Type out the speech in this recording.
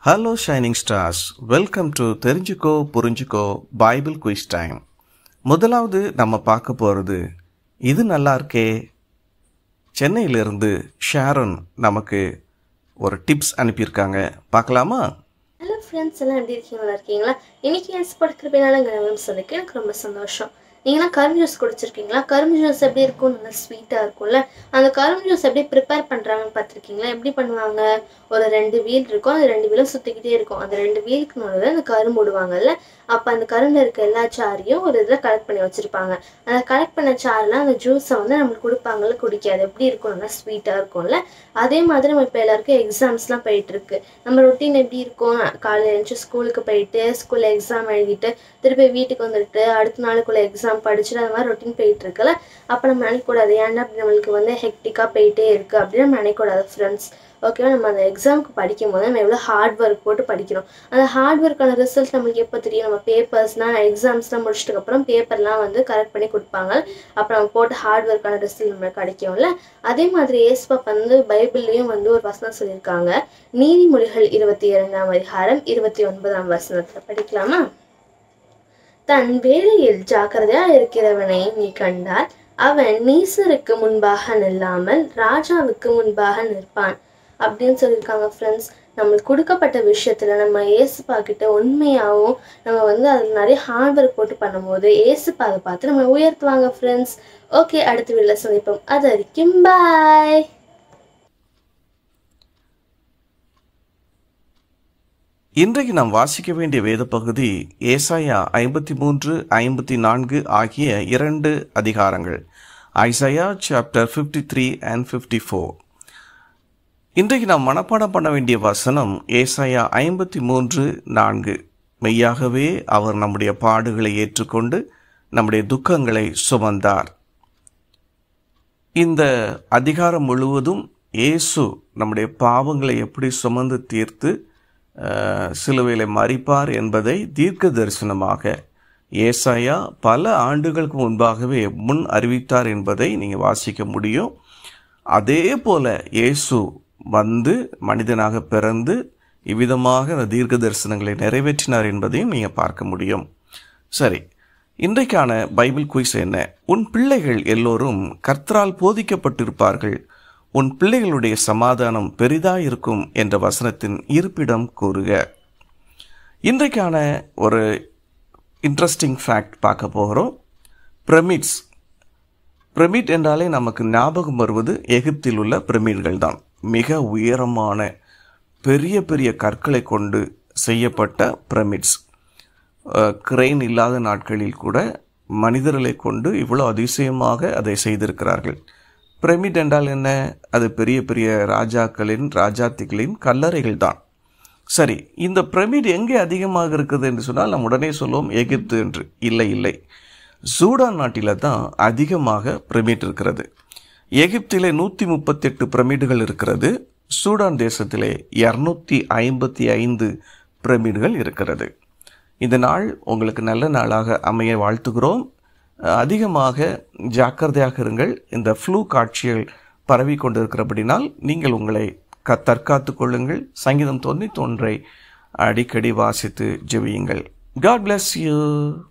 hello shining stars welcome to தெரிஞ்சுக்கோ புரிஞ்சுக்கோ Bible quiz time முதலாவது நம்ம பார்க்க போகிறது இது நல்லா இருக்கே சென்னையிலிருந்து ஷாரன் நமக்கு ஒரு டிப்ஸ் அனுப்பியிருக்காங்க பார்க்கலாமா ஹலோ ஃப்ரெண்ட்ஸ் எல்லாம் எப்படி இருக்கீங்க நல்லா இருக்கீங்களா இன்னைக்கு என் ஸ்பாட் கிருப்பையினால கனவு சொன்னதுக்கு எனக்கு ரொம்ப சந்தோஷம் நீங்களாம் கரும்பு ஜூஸ் குடிச்சிருக்கீங்களா கரும்பு ஜூஸ் எப்படி இருக்கும் நல்லா ஸ்வீட்டாக இருக்கும்ல அந்த கரும்பு ஜூஸ் எப்படி ப்ரிப்பேர் பண்ணுறாங்கன்னு பார்த்துருக்கீங்களா எப்படி பண்ணுவாங்க ஒரு ரெண்டு வீல் இருக்கும் அந்த ரெண்டு வீலும் சுற்றிக்கிட்டே இருக்கும் அந்த ரெண்டு வீலுக்கு நடுவில் அந்த கரும்பு விடுவாங்கல்ல அப்போ அந்த கரும்பில் இருக்க எல்லா சாரையும் ஒரு இதில் கலெக்ட் பண்ணி வச்சுருப்பாங்க அந்த கலெக்ட் பண்ண சாரில் அந்த ஜூஸை வந்து நம்மளுக்கு கொடுப்பாங்கல்ல குடிக்காது எப்படி இருக்கும் நல்லா ஸ்வீட்டாக இருக்கும்ல அதே மாதிரி நம்ம இப்போ எல்லாருக்கும் எக்ஸாம்ஸ்லாம் போயிட்டு இருக்கு நம்ம ரொட்டீன் எப்படி இருக்கும் காலையில் எழுந்துச்சு ஸ்கூலுக்கு போயிட்டு ஸ்கூலில் எக்ஸாம் எழுதிட்டு திருப்பி வீட்டுக்கு வந்துட்டு அடுத்த நாளுக்குள்ள எக்ஸாம் படிச்சுட்டு அந்த மாதிரி ரொட்டீன் போயிட்டு இருக்குல்ல அப்போ நம்ம நினைக்கக்கூடாது ஏன்னா அப்படி நம்மளுக்கு வந்து ஹெக்டிக்காக போயிட்டே இருக்கு அப்படின்னு நம்ம நினைக்கக்கூடாது ஃப்ரெண்ட்ஸ் ஓகேவா நம்ம அந்த எக்ஸாமுக்கு படிக்கும் போது நம்ம எவ்வளோ ஹார்ட் ஒர்க் போட்டு படிக்கிறோம் அந்த ஹார்ட் ஒர்க்கான ரிசல்ட் நம்மளுக்கு எப்போ தெரியும் நம்ம பேப்பர்ஸ்லாம் எக்ஸாம்ஸ்லாம் முடிச்சிட்டு அப்புறம் பேப்பர்லாம் வந்து கரெக்ட் பண்ணி கொடுப்பாங்க அப்புறம் நம்ம போட்டு ஹார்ட் ஒர்க்கான ரிசல்ட் நம்மளுக்கு கிடைக்கும்ல அதே மாதிரி ஏஸ்பா வந்து பைபிள்லேயும் வந்து ஒரு வசனம் சொல்லியிருக்காங்க நீதிமொழிகள் இருபத்தி இரண்டாம் அதிகாரம் இருபத்தி ஒன்பதாம் வசனத்தில் படிக்கலாமா தன் வேலையில் ஜாக்கிரதையா இருக்கிறவனை நீ கண்டால் அவன் நீசருக்கு முன்பாக நில்லாமல் ராஜாவுக்கு முன்பாக நிற்பான் அப்படின்னு சொல்லியிருக்காங்க ஃப்ரெண்ட்ஸ் நம்மளுக்கு கொடுக்கப்பட்ட விஷயத்துல நம்ம ஏசுப்பா கிட்ட உண்மையாகவும் நம்ம வந்து அதில் நிறைய ஹார்ட் ஒர்க் போட்டு பண்ணும்போது ஏசுப்பா அதை பார்த்து நம்ம உயர்த்துவாங்க ஃப்ரெண்ட்ஸ் ஓகே அடுத்த வீட்டில் சந்திப்போம் அது வரைக்கும் பாய் இன்றைக்கு நாம் வாசிக்க வேண்டிய வேத பகுதி ஏசாயா ஐம்பத்தி மூன்று ஐம்பத்தி நான்கு ஆகிய இரண்டு அதிகாரங்கள் Isaiah chapter fifty three and fifty four இன்றைக்கு நாம் மனப்பாடம் பண்ண வேண்டிய வசனம் ஏசாயா ஐம்பத்தி மூன்று நான்கு மெய்யாகவே அவர் நம்முடைய பாடுகளை ஏற்றுக்கொண்டு நம்முடைய துக்கங்களை சுமந்தார் இந்த அதிகாரம் முழுவதும் இயேசு நம்முடைய பாவங்களை எப்படி சுமந்து தீர்த்து சிலுவையில் மறிப்பார் என்பதை தீர்க்க தரிசனமாக ஏசாயா பல ஆண்டுகளுக்கு முன்பாகவே முன் அறிவித்தார் என்பதை நீங்கள் வாசிக்க முடியும் அதே போல இயேசு வந்து மனிதனாக பிறந்து இவ்விதமாக அந்த தீர்க்க தரிசனங்களை நிறைவேற்றினார் என்பதையும் நீங்கள் பார்க்க முடியும் சரி இன்றைக்கான பைபிள் குயிஸ் என்ன உன் பிள்ளைகள் எல்லோரும் கர்த்தரால் போதிக்கப்பட்டிருப்பார்கள் உன் பிள்ளைகளுடைய சமாதானம் பெரிதாயிருக்கும் என்ற வசனத்தின் இருப்பிடம் கூறுக இன்றைக்கான ஒரு இன்ட்ரெஸ்டிங் ஃபேக்ட் பார்க்க போகிறோம் பிரமிட்ஸ் பிரமிட் என்றாலே நமக்கு ஞாபகம் வருவது எகிப்தில் உள்ள பிரமிட்கள் தான் மிக உயரமான பெரிய பெரிய கற்களை கொண்டு செய்யப்பட்ட பிரமிட்ஸ் கிரெயின் இல்லாத நாட்களில் கூட மனிதர்களை கொண்டு இவ்வளோ அதிசயமாக அதை செய்திருக்கிறார்கள் பிரமிட் என்றால் என்ன அது பெரிய பெரிய ராஜாக்களின் ராஜாத்திகளின் கல்லறைகள் தான் சரி இந்த பிரமிட் எங்கே அதிகமாக இருக்குது என்று சொன்னால் நம்ம உடனே சொல்லுவோம் எகிப்து என்று இல்லை இல்லை சூடான் நாட்டில் தான் அதிகமாக பிரமிட் இருக்கிறது எகிப்திலே நூற்றி முப்பத்தெட்டு பிரமிடுகள் இருக்கிறது சூடான் தேசத்திலே இரநூத்தி ஐம்பத்தி ஐந்து பிரமிடுகள் இருக்கிறது இந்த நாள் உங்களுக்கு நல்ல நாளாக அமைய வாழ்த்துகிறோம் அதிகமாக ஜாக்கிரதையாக இருங்கள் இந்த ஃப்ளூ காட்சிகள் பரவி கொண்டிருக்கிறபடினால் நீங்கள் உங்களை க தற்காத்து கொள்ளுங்கள் சங்கீதம் தொண்ணூத்தொன்றை அடிக்கடி வாசித்து ஜெபியுங்கள் காட் பிளஸ் யூ